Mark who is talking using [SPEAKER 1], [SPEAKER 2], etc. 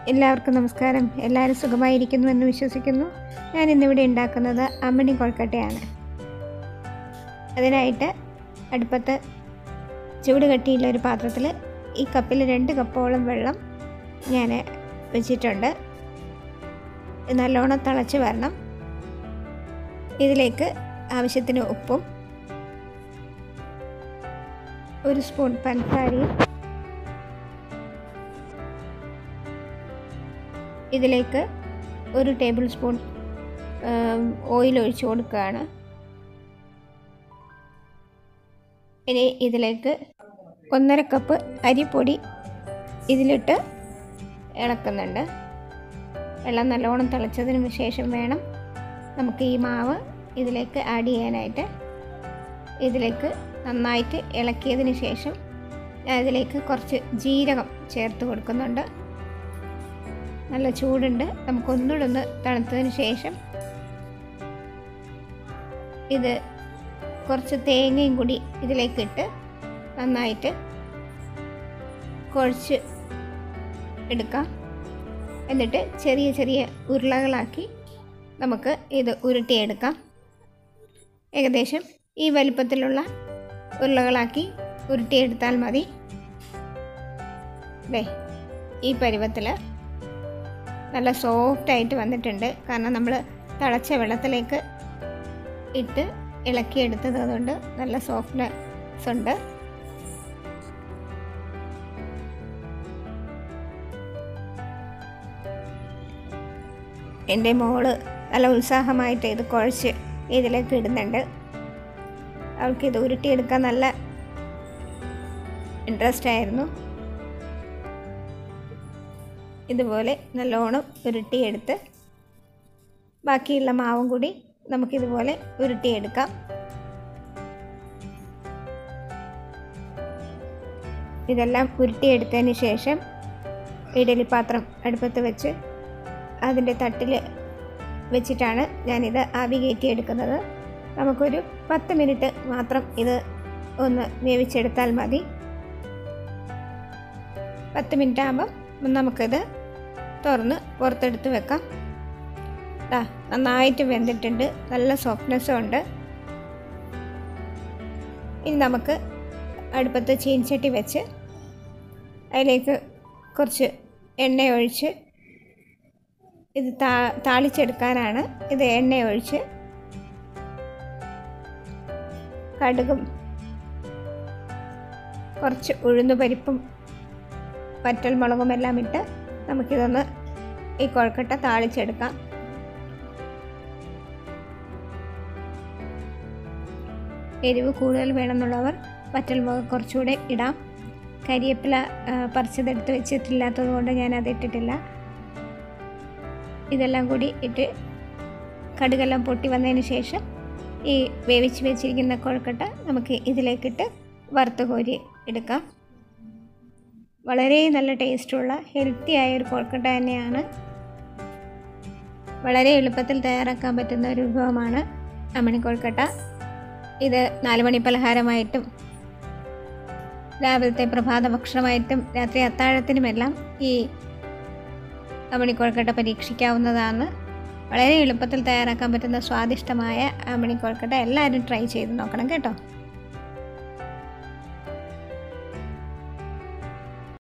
[SPEAKER 1] എല്ലാവർക്കും നമസ്കാരം എല്ലാവരും സുഖമായിരിക്കുന്നു എന്ന് വിശ്വസിക്കുന്നു ഞാൻ ഇന്നിവിടെ ഉണ്ടാക്കുന്നത് അമ്മണി കൊഴുക്കട്ടയാണ് അതിനായിട്ട് അടുപ്പത്ത് ചൂട് കട്ടിയുള്ള ഒരു പാത്രത്തിൽ ഈ കപ്പിൽ രണ്ട് കപ്പോളം വെള്ളം ഞാൻ വെച്ചിട്ടുണ്ട് ഇത് നല്ലോണം തിളച്ച് വരണം ഇതിലേക്ക് ആവശ്യത്തിന് ഉപ്പും ഒരു സ്പൂൺ പഞ്ചസാരയും ഇതിലേക്ക് ഒരു ടേബിൾ സ്പൂൺ ഓയിൽ ഒഴിച്ചു കൊടുക്കുകയാണ് ഇനി ഇതിലേക്ക് ഒന്നര കപ്പ് അരിപ്പൊടി ഇതിലിട്ട് ഇളക്കുന്നുണ്ട് വെള്ളം നല്ലോണം തിളച്ചതിന് ശേഷം വേണം നമുക്ക് ഈ മാവ് ഇതിലേക്ക് ആഡ് ചെയ്യാനായിട്ട് ഇതിലേക്ക് നന്നായിട്ട് ഇളക്കിയതിന് ശേഷം ഞാൻ ഇതിലേക്ക് കുറച്ച് ജീരകം ചേർത്ത് കൊടുക്കുന്നുണ്ട് നല്ല ചൂടുണ്ട് നമുക്കൊന്നുകൂടെ ഒന്ന് തണുത്തതിന് ശേഷം ഇത് കുറച്ച് തേങ്ങയും കൂടി ഇതിലേക്ക് ഇട്ട് നന്നായിട്ട് കുഴച്ച് എടുക്കാം എന്നിട്ട് ചെറിയ ചെറിയ ഉരുളകളാക്കി നമുക്ക് ഇത് ഉരുട്ടിയെടുക്കാം ഏകദേശം ഈ വലിപ്പത്തിലുള്ള ഉരുളകളാക്കി ഉരുട്ടിയെടുത്താൽ മതി ദേ ഈ പരുവത്തിൽ നല്ല സോഫ്റ്റ് ആയിട്ട് വന്നിട്ടുണ്ട് കാരണം നമ്മൾ തിളച്ച വെള്ളത്തിലേക്ക് ഇട്ട് ഇളക്കിയെടുത്തത് കൊണ്ട് നല്ല സോഫ്റ്റ്നെസ് ഉണ്ട് എൻ്റെ മോള് നല്ല ഉത്സാഹമായിട്ട് ഇത് കുഴച്ച് ഇതിലേക്ക് ഇടുന്നുണ്ട് അവൾക്ക് ഇത് ഉരുട്ടിയെടുക്കാൻ നല്ല ഇൻട്രസ്റ്റ് ആയിരുന്നു ഇതുപോലെ നല്ലോണം ഉരുട്ടിയെടുത്ത് ബാക്കിയുള്ള മാവും കൂടി നമുക്കിതുപോലെ ഉരുട്ടിയെടുക്കാം ഇതെല്ലാം ഉരുട്ടിയെടുത്തതിന് ശേഷം ഇഡലി പാത്രം അടുപ്പത്ത് വെച്ച് അതിൻ്റെ തട്ടിൽ വെച്ചിട്ടാണ് ഞാനിത് ആവി കയറ്റിയെടുക്കുന്നത് നമുക്കൊരു പത്ത് മിനിറ്റ് മാത്രം ഇത് ഒന്ന് വേവിച്ചെടുത്താൽ മതി പത്ത് മിനിറ്റ് ആകുമ്പം നമുക്കിത് തുറന്ന് പുറത്തെടുത്ത് വെക്കാം ദാ നന്നായിട്ട് വെന്തിട്ടുണ്ട് നല്ല സോഫ്റ്റ്നെസ്സും ഉണ്ട് ഇനി നമുക്ക് അടുപ്പത്ത് ചീൻചട്ടി വെച്ച് അതിലേക്ക് കുറച്ച് എണ്ണ ഒഴിച്ച് ഇത് താ താളിച്ചെടുക്കാനാണ് ഇത് എണ്ണ ഒഴിച്ച് കടുകും കുറച്ച് ഉഴുന്നുപരിപ്പും വറ്റൽമുളകും എല്ലാം ഇട്ട് നമുക്കിതൊന്ന് ഈ കൊഴക്കട്ട താളിച്ചെടുക്കാം എരിവ് കൂടുതൽ വേണമെന്നുള്ളവർ വറ്റൽമുളക് കുറച്ചുകൂടെ ഇടാം കരിയേപ്പില പറിച്ചതെടുത്ത് വെച്ചിട്ടില്ലാത്തത് കൊണ്ട് ഞാൻ അത് ഇട്ടിട്ടില്ല ഇതെല്ലാം കൂടി ഇട്ട് കടുകെല്ലാം പൊട്ടി വന്നതിന് ശേഷം ഈ വേവിച്ച് വെച്ചിരിക്കുന്ന കൊഴക്കട്ട നമുക്ക് ഇതിലേക്കിട്ട് വറുത്ത് കോരി എടുക്കാം വളരെ നല്ല ടേസ്റ്റുള്ള ഹെൽത്തി ആയ ഒരു കൊഴുക്കട്ട തന്നെയാണ് വളരെ എളുപ്പത്തിൽ തയ്യാറാക്കാൻ പറ്റുന്ന ഒരു വിഭവമാണ് അമണി കൊഴുക്കട്ട ഇത് നാല് മണി പലഹാരമായിട്ടും രാവിലത്തെ പ്രഭാത ഭക്ഷണമായിട്ടും രാത്രി അത്താഴത്തിനുമെല്ലാം ഈ അമണി കൊഴുക്കട്ട പരീക്ഷിക്കാവുന്നതാണ് വളരെ എളുപ്പത്തിൽ തയ്യാറാക്കാൻ പറ്റുന്ന സ്വാദിഷ്ടമായ അമണി കൊഴുക്കട്ട എല്ലാവരും ട്രൈ ചെയ്ത് നോക്കണം കേട്ടോ